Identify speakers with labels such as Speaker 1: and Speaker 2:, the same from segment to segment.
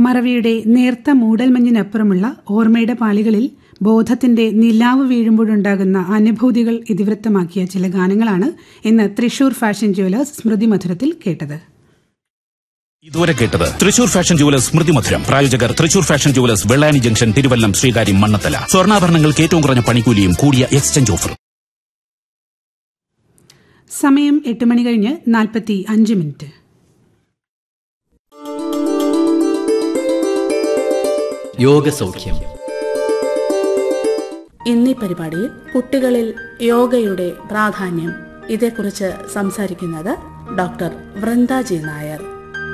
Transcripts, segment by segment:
Speaker 1: മറവിയുടെ നേർത്ത മൂടൽമഞ്ഞിനപ്പുറമുള്ള ഓർമ്മയുടെ പാളികളിൽ ബോധത്തിന്റെ നിലാവ് വീഴുമ്പോഴുണ്ടാകുന്ന അനുഭൂതികൾ ഇതിവൃത്തമാക്കിയ ചില ഗാനങ്ങളാണ് ഇന്ന് തൃശൂർ ഫാഷൻ ജുവലേഴ്സ് സ്മൃതി മധുരത്തിൽ കേട്ടത്
Speaker 2: ഇതുവരെ കേട്ടത് തൃശൂർ ഫാഷൻ ജുവലേഴ്സ് സ്മൃതി മധുരം പ്രായോജകർ Thrissur fashion jewellers Vellani junction Thiruvallam Sreekaryam Mannathala സ്വർണ്ണാഭരണങ്ങൾക്ക് ഏറ്റവും കുറഞ്ഞ പണിക്കൂലിയും കൂടിയ എക്സ്ചേഞ്ച് ഓഫർ
Speaker 1: സമയം എട്ട് മണി കഴിഞ്ഞ് നാൽപ്പത്തി അഞ്ച് മിനിറ്റ്
Speaker 3: യോഗസൗഖ്യം
Speaker 4: ഇന്നീ പരിപാടിയിൽ കുട്ടികളിൽ യോഗയുടെ പ്രാധാന്യം ഇതേക്കുറിച്ച് സംസാരിക്കുന്നത് ഡോക്ടർ വൃന്ദാജി നായർ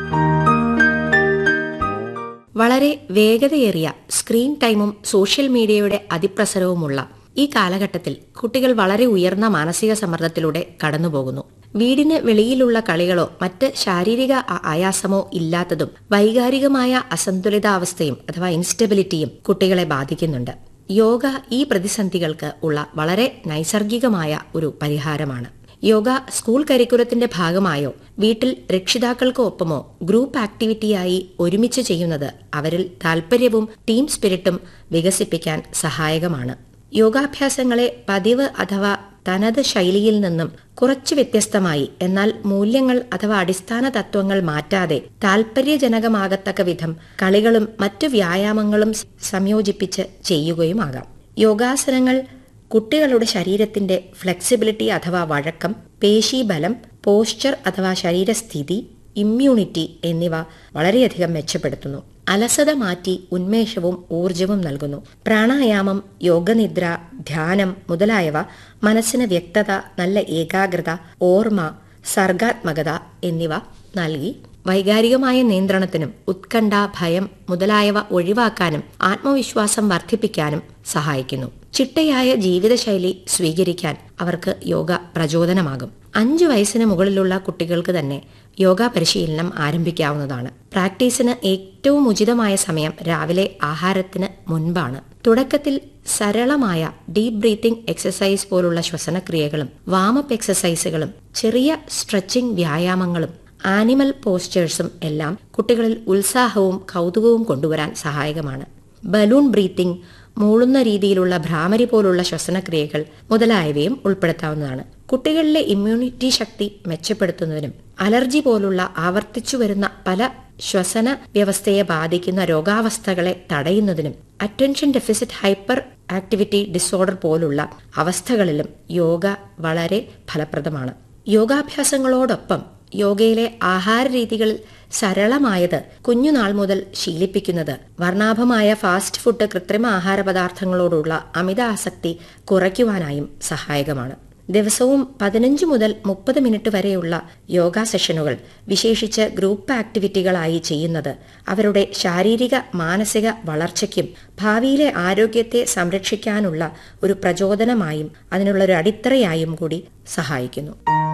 Speaker 5: വളരെ വേഗതയേറിയ സ്ക്രീൻ ടൈമും സോഷ്യൽ മീഡിയയുടെ അതിപ്രസരവുമുള്ള ഈ കാലഘട്ടത്തിൽ കുട്ടികൾ വളരെ ഉയർന്ന മാനസിക സമ്മർദ്ദത്തിലൂടെ കടന്നുപോകുന്നു വീടിന് വെളിയിലുള്ള കളികളോ മറ്റ് ശാരീരിക ആ- ആയാസമോ ഇല്ലാത്തതും വൈകാരികമായ അസന്തുലിതാവസ്ഥയും അഥവാ ഇൻസ്റ്റബിലിറ്റിയും കുട്ടികളെ ബാധിക്കുന്നുണ്ട് യോഗ ഈ പ്രതിസന്ധികൾക്ക് ഉള്ള വളരെ നൈസർഗികമായ ഒരു പരിഹാരമാണ് യോഗ സ്കൂൾ കരിക്കുലത്തിന്റെ ഭാഗമായോ വീട്ടിൽ രക്ഷിതാക്കൾക്കോ ഒപ്പമോ ഗ്രൂപ്പ് ആക്ടിവിറ്റിയായി ഒരുമിച്ച് ചെയ്യുന്നത് അവരിൽ താൽപര്യവും ടീം സ്പിരിറ്റും വികസിപ്പിക്കാൻ സഹായകമാണ് യോഗാഭ്യാസങ്ങളെ പതിവ് അഥവാ തനത് ശൈലിയിൽ നിന്നും കുറച്ച് വ്യത്യസ്തമായി എന്നാൽ മൂല്യങ്ങൾ അഥവാ അടിസ്ഥാന തത്വങ്ങൾ മാറ്റാതെ താൽപര്യജനകമാകത്തക്ക വിധം കളികളും മറ്റു വ്യായാമങ്ങളും സംയോജിപ്പിച്ച് ചെയ്യുകയുമാകാം യോഗാസനങ്ങൾ കുട്ടികളുടെ ശരീരത്തിന്റെ ഫ്ലെക്സിബിലിറ്റി അഥവാ വഴക്കം പേശീബലം പോസ്ചർ അഥവാ ശരീരസ്ഥിതി ഇമ്മ്യൂണിറ്റി എന്നിവ വളരെയധികം മെച്ചപ്പെടുത്തുന്നു അലസത മാറ്റി ഉന്മേഷവും ഊർജവും നൽകുന്നു പ്രാണായാമം യോഗനിദ്ര ധ്യാനം മുതലായവ മനസ്സിന് വ്യക്തത നല്ല ഏകാഗ്രത ഓർമ്മ സർഗാത്മകത എന്നിവ നൽകി വൈകാരികമായ നിയന്ത്രണത്തിനും ഉത്കണ്ഠ ഭയം മുതലായവ ഒഴിവാക്കാനും ആത്മവിശ്വാസം വർദ്ധിപ്പിക്കാനും സഹായിക്കുന്നു ചിട്ടയായ ജീവിതശൈലി സ്വീകരിക്കാൻ അവർക്ക് യോഗ പ്രചോദനമാകും അഞ്ചു വയസ്സിന് മുകളിലുള്ള കുട്ടികൾക്ക് തന്നെ യോഗ പരിശീലനം ആരംഭിക്കാവുന്നതാണ് പ്രാക്ടീസിന് ഏറ്റവും ഉചിതമായ സമയം രാവിലെ ആഹാരത്തിന് മുൻപാണ് തുടക്കത്തിൽ സരളമായ ഡീപ് ബ്രീത്തിംഗ് എക്സസൈസ് പോലുള്ള ശ്വസനക്രിയകളും വാമപ്പ് എക്സസൈസുകളും ചെറിയ സ്ട്രെച്ചിംഗ് വ്യായാമങ്ങളും ആനിമൽ പോസ്റ്റേഴ്സും എല്ലാം കുട്ടികളിൽ ഉത്സാഹവും കൗതുകവും കൊണ്ടുവരാൻ സഹായകമാണ് ബലൂൺ ബ്രീത്തിംഗ് മൂളുന്ന രീതിയിലുള്ള ഭ്രാമരി പോലുള്ള ശ്വസനക്രിയകൾ മുതലായവയും ഉൾപ്പെടുത്താവുന്നതാണ് കുട്ടികളിലെ ഇമ്മ്യൂണിറ്റി ശക്തി മെച്ചപ്പെടുത്തുന്നതിനും അലർജി പോലുള്ള ആവർത്തിച്ചു വരുന്ന പല ശ്വസന വ്യവസ്ഥയെ ബാധിക്കുന്ന രോഗാവസ്ഥകളെ തടയുന്നതിനും attention deficit hyperactivity disorder പോലുള്ള അവസ്ഥകളിലും യോഗ വളരെ ഫലപ്രദമാണ് യോഗാഭ്യാസങ്ങളോടൊപ്പം യോഗയിലെ ആഹാര രീതികൾ സരളമായത് കുഞ്ഞുനാൾ മുതൽ ശീലിപ്പിക്കുന്നത് വർണ്ണാഭമായ ഫാസ്റ്റ് ഫുഡ് കൃത്രിമ ആഹാര പദാർത്ഥങ്ങളോടുള്ള അമിത ആസക്തി കുറയ്ക്കുവാനായും സഹായകമാണ് ദിവസവും പതിനഞ്ച് മുതൽ മുപ്പത് മിനിറ്റ് വരെയുള്ള യോഗ സെഷനുകൾ വിശേഷിച്ച് ഗ്രൂപ്പ് ആക്ടിവിറ്റികളായി ചെയ്യുന്നത് അവരുടെ ശാരീരിക മാനസിക വളർച്ചയ്ക്കും ഭാവിയിലെ ആരോഗ്യത്തെ സംരക്ഷിക്കാനുള്ള ഒരു പ്രചോദനമായും അതിനുള്ള ഒരു അടിത്തറയായും കൂടി സഹായിക്കുന്നു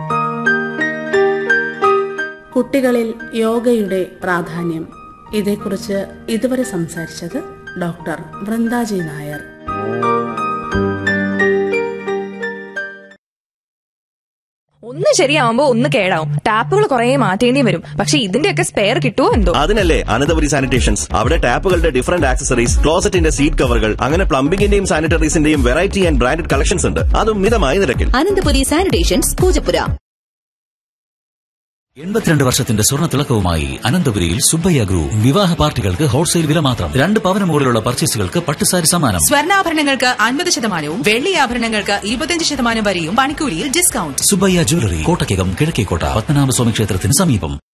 Speaker 4: കുട്ടികളിൽ യോഗയുടെ പ്രാധാന്യം ഇതേക്കുറിച്ച് ഇതുവരെ സംസാരിച്ചത് ഡോക്ടർ വൃന്ദാജി നായർ
Speaker 6: ഒന്ന് ശരിയാവുമ്പോ ഒന്ന് കേടാവും ടാപ്പുകൾ കുറെ മാറ്റേണ്ടി വരും പക്ഷെ ഇതിന്റെയൊക്കെ സ്പെയർ കിട്ടുമോ എന്തോ
Speaker 7: അതിനല്ലേ അനന്തപുരി സാനിറ്റേഷൻസ് അവിടെ ടാപ്പുകളുടെ ഡിഫറന്റ് ആക്സസറീസ് ക്ലോസറ്റിന്റെ സീറ്റ് കവറുകൾ അങ്ങനെ പ്ലംബിംഗിന്റെയും സാനിറ്ററീസിന്റെയും വെറൈറ്റി ആൻഡ് ബ്രാൻഡഡ് കളക്ഷൻസ് ഉണ്ട് അതും മിതമായ നിരക്കിൽ
Speaker 8: അനന്തപുരി സാനിറ്റേഷൻസ് പൂജപ്പുര
Speaker 9: എൺപത്തിരണ്ട് വർഷത്തിന്റെ സ്വർണ്ണ തിളക്കവുമായി അനന്തപുരിയിൽ സുബ്ബയ്യ ഗ്രൂപ്പ് വിവാഹ പാർട്ടികൾക്ക് ഹോൾസെയിൽ വില മാത്രം രണ്ട് പവന് മുകളിലുള്ള പർച്ചേസുകൾക്ക് പട്ടുസാരി സമ്മാനം
Speaker 8: സ്വർണ്ണാഭരണങ്ങൾക്ക് അൻപത് ശതമാനവും വെള്ളി ആഭരണങ്ങൾക്ക് ഇരുപത്തിയഞ്ച് ശതമാനം വരെയും പണിക്കൂലിയിൽ ഡിസ്കൗണ്ട്
Speaker 9: സുബ്ബയ്യ ജ്വല്ലറി കോട്ടയ്ക്കകം കിഴക്കേക്കോട്ട പത്മനാഭസ്വാമി ക്ഷേത്രത്തിന് സമീപം